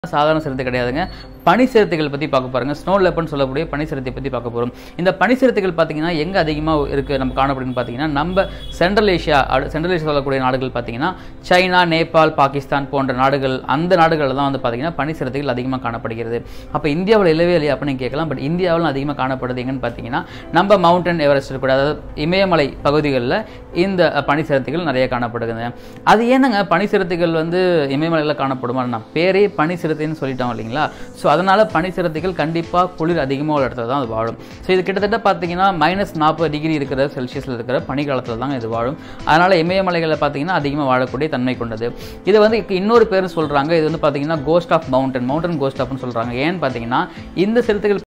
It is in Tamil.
சாதாரண சிறுத்தை கிடையாதுங்க பனி சிறுத்தைகள் பற்றி பார்க்க பாருங்க ஸ்னோ லெப்பர்னு சொல்லக்கூடிய பனி சிறுத்தை பற்றி பார்க்க போகிறோம் இந்த பனி சிறுத்தைகள் பார்த்தீங்கன்னா எங்கே அதிகமாக இருக்குது நம்ம காணப்படுதுன்னு பார்த்தீங்கன்னா நம்ம சென்ட்ரல் ஏஷியா அடு- சென்ட்ரல் ஏஷியா சொல்லக்கூடிய நாடுகள் பார்த்தீங்கன்னா சைனா நேபாள் பாகிஸ்தான் போன்ற நாடுகள் அந்த நாடுகளில் தான் வந்து பார்த்தீங்கன்னா பனி சிறுத்தைகள் அதிகமாக காணப்படுகிறது அப்போ இந்தியாவில் இல்லவே இல்லையா அப்படின்னு கேட்கலாம் பட் இந்தியாவில் அதிகமாக காணப்படுது எங்கன்னு பார்த்தீங்கன்னா நம்ம மவுண்டன் எவரெஸ்ட் இருக்கக்கூடிய அதாவது இமயமலை பகுதிகளில் இந்த அஹ், பனி சிறுத்தைகள் நிறைய காணப்படுதுங்க அது ஏனங்க பனி சிறுத்தைகள் வந்து இமயமலையில் காணப்படுமா நான் பேரே பனி சிறுத்தைன்னு சொல்லிட்டோம் இல்லைங்களா ஸோ அதனால் பனி சிறுத்தைகள் கண்டிப்பாக குளிர் அதிகமாக உள்ள இடத்துல தான் அது வாழும் ஸோ இது கிட்டத்தட்ட பார்த்தீங்கன்னா மைனஸ் நாற்பது டிகிரி இருக்கிற செல்சியஸில் இருக்கிற பனிக்காலத்தில் தான் இது வாழும் அதனால் இமயமலைகளில் பார்த்தீங்கன்னா அதிகமாக வாழக்கூடிய தன்மை கொண்டது இது வந்து இன்னொரு பேர் சொல்கிறாங்க இது வந்து பார்த்தீங்கன்னா ghost of mountain mountain ghost ஆஃப்னு சொல்கிறாங்க ஏன்னு பார்த்தீங்கன்னா இந்த சிறுத்தைகள்